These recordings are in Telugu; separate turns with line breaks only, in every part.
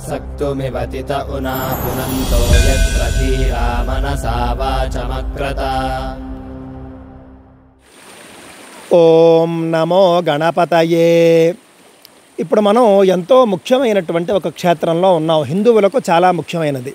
सक्तुमिव तित उना पुनन्तो यत्र धीरा मनसा वाचमक्रत
ఓం నమో గణపతయే ఇప్పుడు మనం ఎంతో ముఖ్యమైనటువంటి ఒక క్షేత్రంలో ఉన్నాం హిందువులకు చాలా ముఖ్యమైనది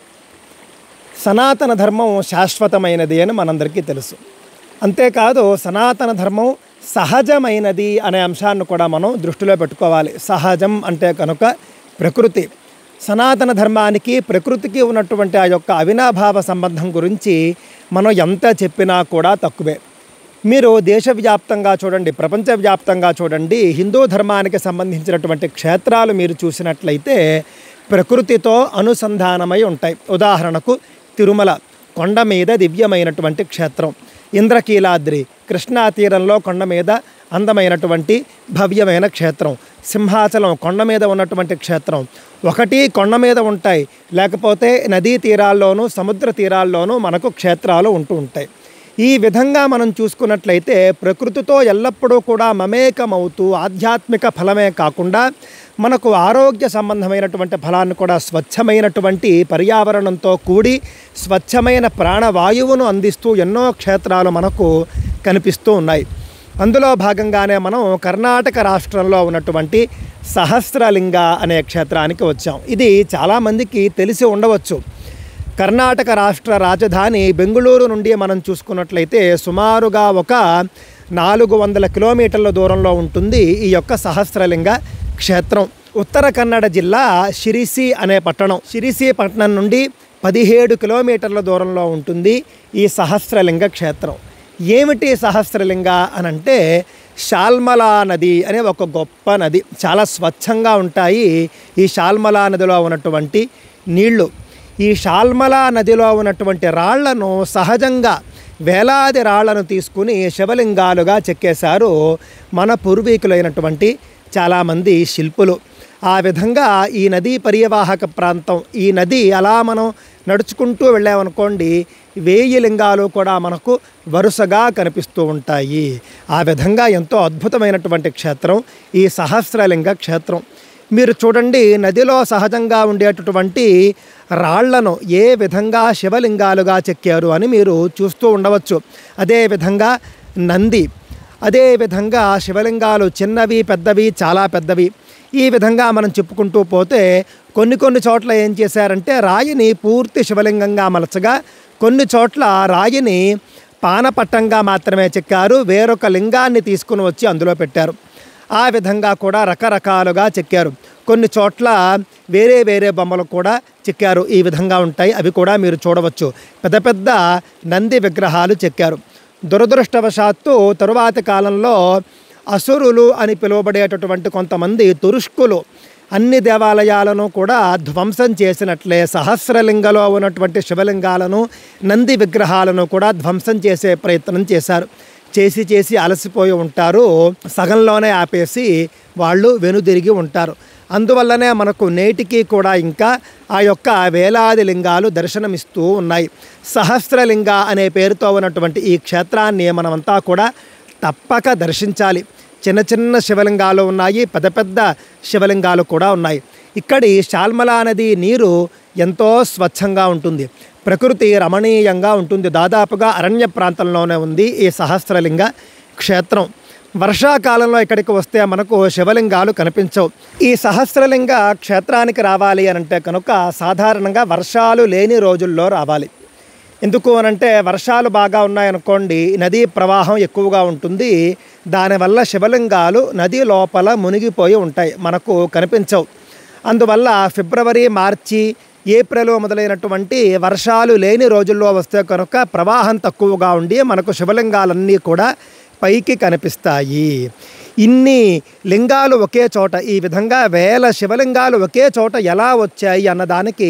సనాతన ధర్మం శాశ్వతమైనది అని మనందరికీ తెలుసు అంతేకాదు సనాతన ధర్మం సహజమైనది అనే అంశాన్ని కూడా మనం దృష్టిలో పెట్టుకోవాలి సహజం అంటే కనుక ప్రకృతి సనాతన ధర్మానికి ప్రకృతికి ఉన్నటువంటి ఆ యొక్క అవినాభావ సంబంధం గురించి మనం ఎంత చెప్పినా కూడా తక్కువే మీరు దేశవ్యాప్తంగా చూడండి ప్రపంచవ్యాప్తంగా చూడండి హిందూ ధర్మానికి సంబంధించినటువంటి క్షేత్రాలు మీరు చూసినట్లయితే ప్రకృతితో అనుసంధానమై ఉంటాయి ఉదాహరణకు తిరుమల కొండ మీద దివ్యమైనటువంటి క్షేత్రం ఇంద్రకీలాద్రి కృష్ణా తీరంలో కొండ మీద అందమైనటువంటి భవ్యమైన క్షేత్రం సింహాచలం కొండ మీద ఉన్నటువంటి క్షేత్రం ఒకటి కొండ మీద ఉంటాయి లేకపోతే నదీ తీరాల్లోనూ సముద్ర తీరాల్లోనూ మనకు క్షేత్రాలు ఉంటూ ఉంటాయి ఈ విధంగా మనం చూసుకున్నట్లయితే ప్రకృతితో ఎల్లప్పుడూ కూడా మమేకమవుతూ ఆధ్యాత్మిక ఫలమే కాకుండా మనకు ఆరోగ్య సంబంధమైనటువంటి ఫలాన్ని కూడా స్వచ్ఛమైనటువంటి పర్యావరణంతో కూడి స్వచ్ఛమైన ప్రాణవాయువును అందిస్తూ ఎన్నో క్షేత్రాలు మనకు కనిపిస్తూ ఉన్నాయి అందులో భాగంగానే మనం కర్ణాటక రాష్ట్రంలో ఉన్నటువంటి సహస్రలింగ అనే క్షేత్రానికి వచ్చాం ఇది చాలామందికి తెలిసి ఉండవచ్చు కర్ణాటక రాష్ట్ర రాజధాని బెంగుళూరు నుండి మనం చూసుకున్నట్లయితే సుమారుగా ఒక నాలుగు వందల కిలోమీటర్ల దూరంలో ఉంటుంది ఈ యొక్క సహస్రలింగ క్షేత్రం ఉత్తర కన్నడ జిల్లా షిరిసి అనే పట్టణం షిరిసి పట్టణం నుండి పదిహేడు కిలోమీటర్ల దూరంలో ఉంటుంది ఈ సహస్రలింగ క్షేత్రం ఏమిటి సహస్రలింగ అని అంటే షాల్మలా నది అనే ఒక గొప్ప నది చాలా స్వచ్ఛంగా ఉంటాయి ఈ షాల్మలా నదిలో ఉన్నటువంటి నీళ్లు ఈ షాల్మలా నదిలో ఉన్నటువంటి రాళ్లను సహజంగా వేలాది రాళ్లను తీసుకుని శివలింగాలుగా చెక్కేశారు మన పూర్వీకులైనటువంటి చాలామంది శిల్పులు ఆ విధంగా ఈ నదీ పర్యవాహక ప్రాంతం ఈ నది అలా మనం నడుచుకుంటూ వెళ్ళామనుకోండి వేయి లింగాలు కూడా మనకు వరుసగా కనిపిస్తూ ఉంటాయి ఆ విధంగా ఎంతో అద్భుతమైనటువంటి క్షేత్రం ఈ సహస్రలింగ క్షేత్రం మీరు చూడండి నదిలో సహజంగా ఉండేటటువంటి రాళ్లను ఏ విధంగా శివలింగాలుగా చెక్కారు అని మీరు చూస్తూ ఉండవచ్చు అదేవిధంగా నంది అదేవిధంగా శివలింగాలు చిన్నవి పెద్దవి చాలా పెద్దవి ఈ విధంగా మనం చెప్పుకుంటూ పోతే కొన్ని కొన్ని చోట్ల ఏం చేశారంటే రాయిని పూర్తి శివలింగంగా మలచగా కొన్ని చోట్ల రాయిని పానపట్టంగా మాత్రమే చెక్కారు వేరొక లింగాన్ని తీసుకుని వచ్చి అందులో పెట్టారు ఆ విధంగా కూడా రకరకాలుగా చెక్కారు కొన్ని చోట్ల వేరే వేరే బొమ్మలు కూడా చెక్కారు ఈ విధంగా ఉంటాయి అవి కూడా మీరు చూడవచ్చు పెద్ద పెద్ద నంది విగ్రహాలు చెక్కారు దురదృష్టవశాత్తు తరువాతి కాలంలో అసురులు అని పిలువబడేటటువంటి కొంతమంది తురుష్కులు అన్ని దేవాలయాలను కూడా ధ్వంసం చేసినట్లే సహస్రలింగలో ఉన్నటువంటి శివలింగాలను నంది విగ్రహాలను కూడా ధ్వంసం చేసే ప్రయత్నం చేశారు చేసి చేసి అలసిపోయి ఉంటారు సగంలోనే ఆపేసి వాళ్ళు వెనుదిరిగి ఉంటారు అందువల్లనే మనకు నేటికి కూడా ఇంకా ఆ యొక్క వేలాది లింగాలు దర్శనమిస్తూ ఉన్నాయి సహస్రలింగ అనే పేరుతో ఉన్నటువంటి ఈ క్షేత్రాన్ని మనమంతా కూడా తప్పక దర్శించాలి చిన్న చిన్న శివలింగాలు ఉన్నాయి పెద్ద పెద్ద శివలింగాలు కూడా ఉన్నాయి ఇక్కడి శాల్మలా నది నీరు ఎంతో స్వచ్ఛంగా ఉంటుంది ప్రకృతి రమణీయంగా ఉంటుంది దాదాపుగా అరణ్య ప్రాంతంలోనే ఉంది ఈ సహస్రలింగ క్షేత్రం వర్షాకాలంలో ఇక్కడికి వస్తే మనకు శివలింగాలు కనిపించవు ఈ సహస్రలింగ క్షేత్రానికి రావాలి అని అంటే కనుక సాధారణంగా వర్షాలు లేని రోజుల్లో రావాలి ఎందుకు అనంటే వర్షాలు బాగా ఉన్నాయనుకోండి నదీ ప్రవాహం ఎక్కువగా ఉంటుంది దానివల్ల శివలింగాలు నది లోపల మునిగిపోయి ఉంటాయి మనకు కనిపించవు అందువల్ల ఫిబ్రవరి మార్చి ఏప్రిల్ మొదలైనటువంటి వర్షాలు లేని రోజుల్లో వస్తే కనుక ప్రవాహం తక్కువగా ఉండి మనకు శివలింగాలన్నీ కూడా పైకి కనిపిస్తాయి ఇన్ని లింగాలు ఒకే చోట ఈ విధంగా వేల శివలింగాలు ఒకే చోట ఎలా వచ్చాయి అన్నదానికి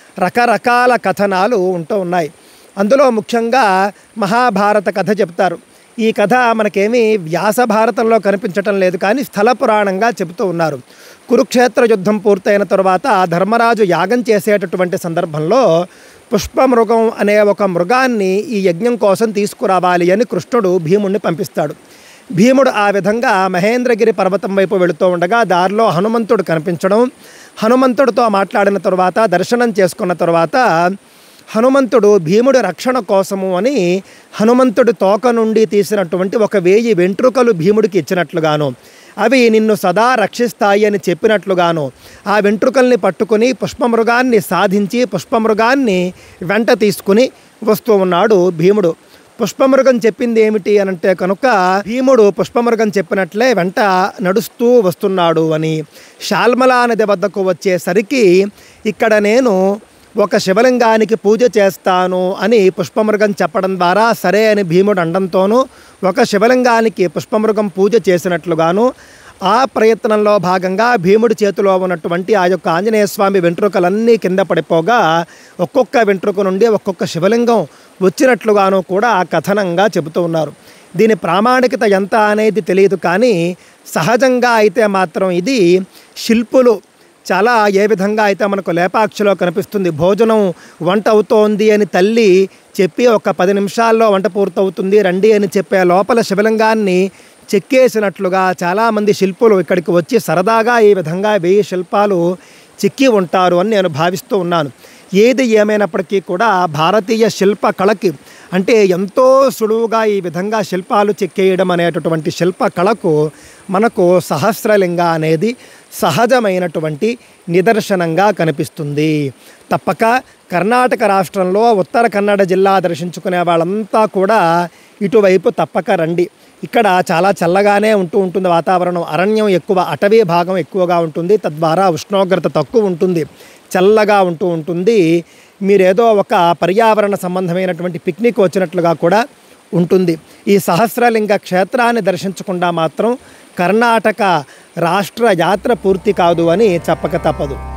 రకరకాల కథనాలు ఉంటూ ఉన్నాయి అందులో ముఖ్యంగా మహాభారత కథ చెప్తారు ఈ కథ మనకేమీ వ్యాస భారతంలో కనిపించటం లేదు కానీ స్థల పురాణంగా చెబుతూ ఉన్నారు కురుక్షేత్ర యుద్ధం పూర్తయిన తరువాత ధర్మరాజు యాగం చేసేటటువంటి సందర్భంలో పుష్పమృగం అనే ఒక మృగాన్ని ఈ యజ్ఞం కోసం తీసుకురావాలి అని కృష్ణుడు భీముణ్ణి పంపిస్తాడు భీముడు ఆ విధంగా మహేంద్రగిరి పర్వతం వైపు వెళుతూ ఉండగా దారిలో హనుమంతుడు కనిపించడం హనుమంతుడితో మాట్లాడిన తరువాత దర్శనం చేసుకున్న తరువాత హనుమంతుడు భీముడి రక్షణ కోసము అని హనుమంతుడి తోక నుండి తీసినటువంటి ఒక వేయి వెంట్రుకలు భీముడికి ఇచ్చినట్లుగాను అవి నిన్ను సదా రక్షిస్తాయి అని చెప్పినట్లుగాను ఆ వెంట్రుకల్ని పట్టుకుని పుష్పమృగాన్ని సాధించి పుష్పమృగాన్ని వెంట తీసుకుని వస్తూ ఉన్నాడు భీముడు పుష్పమృగం చెప్పింది ఏమిటి అని అంటే కనుక భీముడు పుష్పమృగం చెప్పినట్లే వెంట నడుస్తూ వస్తున్నాడు అని శాల్మలా నది వద్దకు వచ్చేసరికి ఇక్కడ నేను ఒక శివలింగానికి పూజ చేస్తాను అని పుష్పమృగం చెప్పడం ద్వారా సరే అని భీముడు అండంతోనూ ఒక శివలింగానికి పుష్పమృగం పూజ చేసినట్లుగాను ఆ ప్రయత్నంలో భాగంగా భీముడి చేతిలో ఉన్నటువంటి ఆ యొక్క ఆంజనేయ స్వామి వెంట్రుకలన్నీ కింద పడిపోగా ఒక్కొక్క వెంట్రుక నుండి ఒక్కొక్క శివలింగం వచ్చినట్లుగాను కూడా ఆ కథనంగా చెబుతూ ఉన్నారు దీని ప్రామాణికత ఎంత అనేది తెలియదు కానీ సహజంగా అయితే మాత్రం ఇది శిల్పులు చాలా ఏ విధంగా అయితే మనకు లేపాక్షిలో కనిపిస్తుంది భోజనం వంట అవుతోంది అని తల్లి చెప్పి ఒక పది నిమిషాల్లో వంట పూర్తవుతుంది రండి అని చెప్పే లోపల శివలింగాన్ని చెక్కేసినట్లుగా చాలామంది శిల్పులు ఇక్కడికి వచ్చి సరదాగా ఈ విధంగా వెయ్యి శిల్పాలు చెక్కి ఉంటారు అని నేను భావిస్తూ ఉన్నాను ఏది ఏమైనప్పటికీ కూడా భారతీయ శిల్ప కళకి అంటే ఎంతో సులువుగా ఈ విధంగా శిల్పాలు చెక్కేయడం అనేటటువంటి శిల్ప కళకు మనకు సహస్రలింగ అనేది సహజమైనటువంటి నిదర్శనంగా కనిపిస్తుంది తప్పక కర్ణాటక రాష్ట్రంలో ఉత్తర కన్నడ జిల్లా దర్శించుకునే వాళ్ళంతా కూడా ఇటువైపు తప్పక రండి ఇక్కడ చాలా చల్లగానే ఉంటూ ఉంటుంది వాతావరణం అరణ్యం ఎక్కువ అటవీ భాగం ఎక్కువగా ఉంటుంది తద్వారా ఉష్ణోగ్రత తక్కువ ఉంటుంది చల్లగా ఉంటూ ఉంటుంది మీరేదో ఒక పర్యావరణ సంబంధమైనటువంటి పిక్నిక్ వచ్చినట్లుగా కూడా ఉంటుంది ఈ సహస్రలింగ క్షేత్రాన్ని దర్శించకుండా మాత్రం కర్ణాటక రాష్ట్ర యాత్ర పూర్తి కాదు అని చెప్పక తప్పదు